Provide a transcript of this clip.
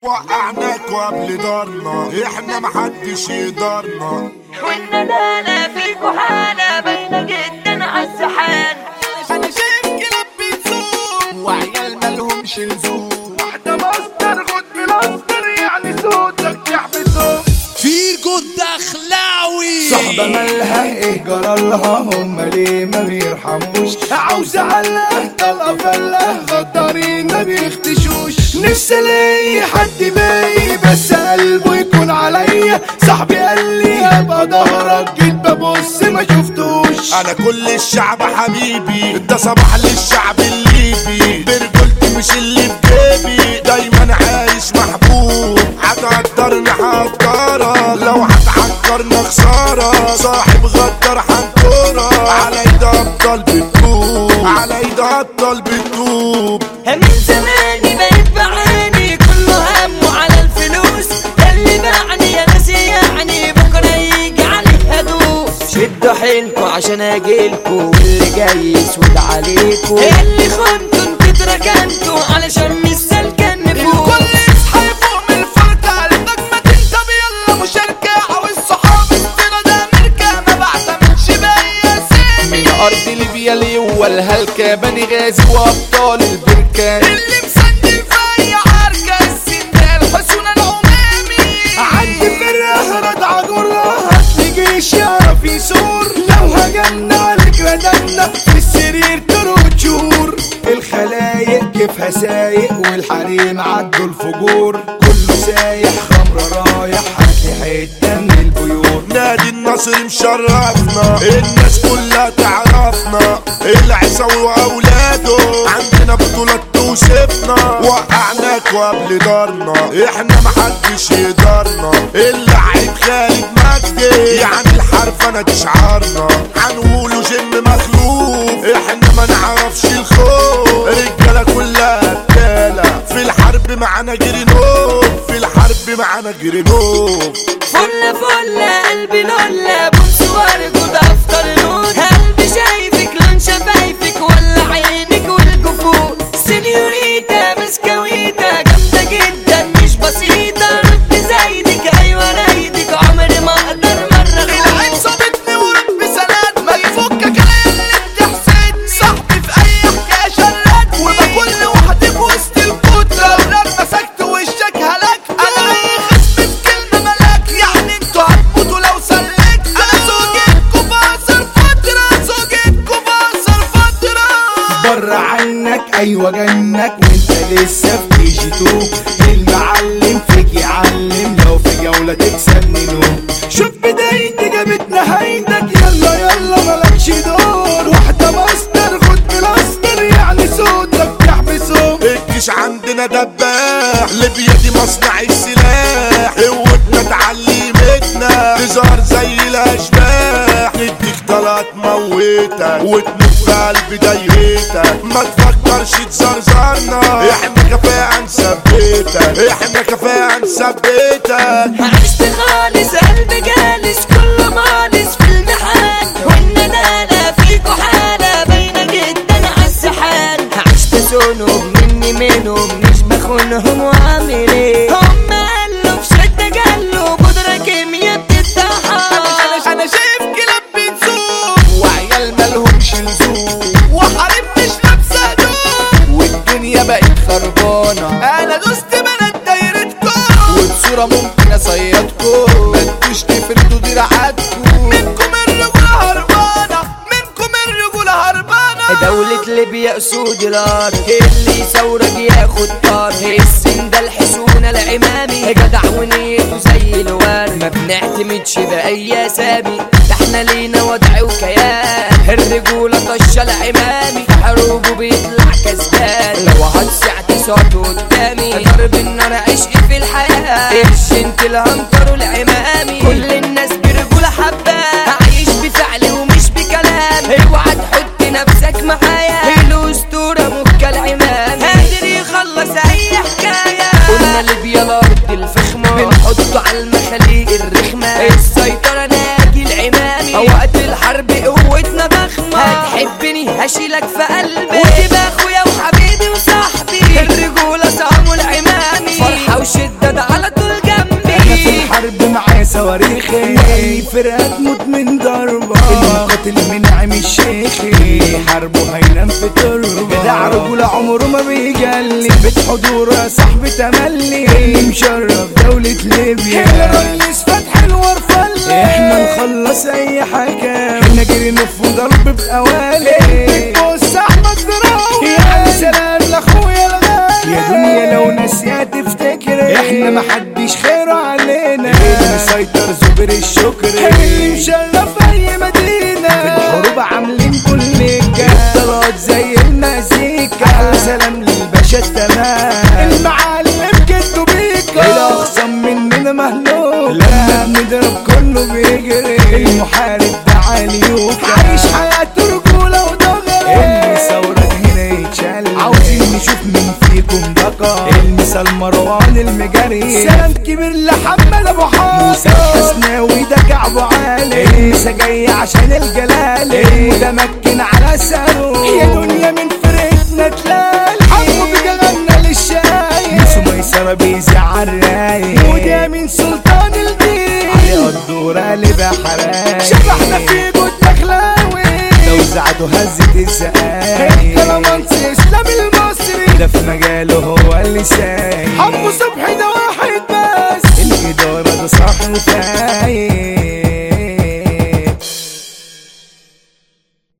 وقعناك وقبل دارنا احنا محدش يقدرنا واننا لا فيكو حالة باينة جدا عالسحان انا شايف كلاب بتسوق وعيال مالهمش لزوم واحدة مصدر خد بلاستر يعني صوتك يحبسه فيجو الدخلاوي صحبة مالها ايه جرالها هم ليه ما بيرحموش عاوز علقه طلقة فله غدارين ما بيختشوش نفسي الاقي حد باقي بس قلبه يكون عليا صاحبي قال لي ابقى ظهرك جيت ببص ما شفتوش انا كل الشعب حبيبي ده صباح للشعب الليبي برجولتي مش اللي في جيبي دايما عايش محبوب هتقدرني هقدرك لو هتعكرنا خسارة صاحب غدر حنكورة على ايد ابطال بتدوب على ايد ابطال بتدوب من زماني بقيت بعاني كله همه على الفلوس اللي باعني يا ناس يعني بكرة يجي عليه هدوس شدوا حيلكوا عشان اجيلكوا واللي جاي يسود عليكوا اللي خنتوا انتوا اتركنتوا علشان مش سالكة النفوس الكل يصحى يفوق من الفرقة قلبك ما تنتب يلا مشاركة عاوز صحاب استنى ده امريكا ما بعتمدش باقي اسامي من ارض ليبيا ليوا الهلكة بني غازي وابطال البركة اللي مسجل في اي عركة السندال حسون العمامي عندي فرقة رضع جرة هاتلي جيش يعرف يسور لو هجمنا عليك ردمنا في السرير تروت شهور الخلايق كيفها سايق والحريم عدوا الفجور كله سايح خمرة رايح هاتلي حتة من البيور نادي النصر مشرفنا الناس كلها تعرفنا العيساوي واولاده عندنا بطولات توصفنا وقعناك وقبل دارنا احنا محدش يقدرنا اللعيب خالد مجدي يعني الحرف انا دي شعارنا هنقوله جيم مخلوف احنا ما نعرفش الخوف رجاله كلها رجاله في الحرب معانا جرينوف في الحرب معانا جرينوف فل فل قلبي لولا بوس ورد افطر نور قلبي شايفك لون شفايفك ولا عينك والجفون سينيوريتا مسكويتا جامدة جدا مش بسيطة رد زايدك ايوه رايدك عمري ما اقدر مرة العين أخون. صابتني ورب سلام ما يفكك انا اللي انت حسين صاحبي في اي حكايه شلك وبكل لوحدي في وسط الكتره ولما مسكت وشك هلاك انا اي خصم في كلمه ملاك يعني انتوا هتموتوا لو سلكت انا زوجتكوا فاصل فتره زوجتكوا فاصل فتره بره عنك ايوه جنك وانت لسه في كي جي تو المعلم فيك يعلم لو في جولة تكسب منه شوف بدايتي جابت نهايتك يلا يلا مالكش دور واحدة ماستر خد بلاستر يعني صوتك يحبسه الجيش عندنا دباح ليبيا دي مصنع السلاح قوتنا تعلمتنا تظهر زي الاشباح نديك طلعت موتك وتموت في قلب دايرتك ما تفكرش تزرزرنا احنا كفاءة نثبتك احنا كفاءة نثبتك عشت خالص قلبي جالس كله مالس في المحال وان انا لا فيكو حالة باينة جدا عالسحال عشت سونهم مني منهم مش بخونهم وعامل ايه هم قالوا في شدة جالوا بودرة كيميا بتتطحن انا انا شايف كلاب بتسوق وعيال مالهمش لزوم وحريم مش لابسه هدوم والدنيا بقت خربانه انا دوست بنات دايرتكم والصوره ممكن اصيدكم ما انتوش تفردوا دراعاتكم منكم الرجوله هربانه منكم الرجوله هربانه دولة ليبيا اسود الارض اللي يثورك ياخد طار السن ده الحسون العمامي جدع ونيته زي الورد ما بنعتمدش باي اسامي ده احنا لينا وضع وكيان الرجولة طشة العمامي في حروبه بيطلع كسبان لو هتسع تصعد قدامي ضرب النار عشق في الحياة قرش انت الهنكر العمامي كل الناس برجولة حباه عايش بفعل ومش بكلام اوعى تحط نفسك معايا الاسطورة مكة العمام قادر يخلص اي حكاية قلنا ليبيا الارض الفخمة بنحطه على المخاليق الرخمة السيطرة ناجي العمامي وقت الحرب قوتنا ضخمة هتحبني هشيلك في قلبي وتبقى اخويا وحبيبي وصاحبي الرجولة صاموا العمامي فرحة وشدة صواريخي واي فرقة تموت من ضربة المقاتل منعم الشيخي حربه هينام في تربة جدع رجولة عمره ما بيجلي بيت حضوره يا صاحبي تملي مشرف دولة ليبيا الرئيس فتح الورفلة احنا نخلص اي حاجة احنا جري نف ضرب بقوالي بص احمد دراوي يا سلام لاخويا الغالي يا دنيا لو ناسية تفتكر احنا محدش خيره علينا اللي مسيطر زبر الشكر اللي مشرف اي مدينة في الحروب عاملين كل الطلعات زي المزيكا احلى سلام للباشا التمام المعلم جدو بيكا الاخصم مننا مهلوك لما بنضرب كله بيجري المحارب ده عليوكا عايش حياته رجولة ودغري المثورة هنا يتشل عاوزين نشوف مين فيكم بقى المثال مروان المجري سلام كبير لحمد ابو حامد موسى الحسناوي ده كعبه عالي المسا جاي عشان الجلال المتمكن على سارو يا دنيا من فرقتنا تلال حمو بجغلنا للشاي نسو ميسرة بيزعل الرايق وده من سلطان الدين علي الدورة اللي بحراي شبحنا في جود دخلاوي لو زعته هزت الزقايق كلامانس اسلام المصري ده في مجاله هو اللي سايق حمو صبحي ده واحد بس الإدارة ده صاحب فايق